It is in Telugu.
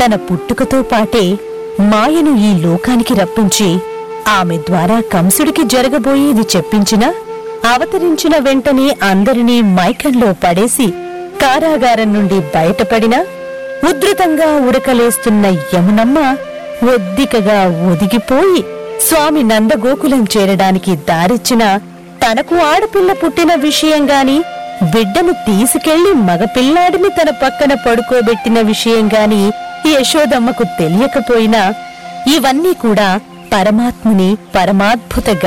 తన పుట్టుకతో పాటే మాయను ఈ లోకానికి రప్పించి ఆమె ద్వారా కంసుడికి జరగబోయేది చెప్పించినా అవతరించిన వెంటనే అందరినీ మైకంలో పడేసి కారాగారం నుండి బయటపడినా ఉధృతంగా ఉరకలేస్తున్న యమునమ్మ ఒద్దికగా ఒదిగిపోయి స్వామి నందగోకులం చేరడానికి దారిచ్చిన తనకు ఆడపిల్ల పుట్టిన విషయం గాని బిడ్డను తీసుకెళ్లి మగపిల్లాడిని తన పక్కన పడుకోబెట్టిన విషయం గాని యశోదమ్మకు తెలియకపోయినా ఇవన్నీ కూడా పరమాత్ముని పరమాద్భుత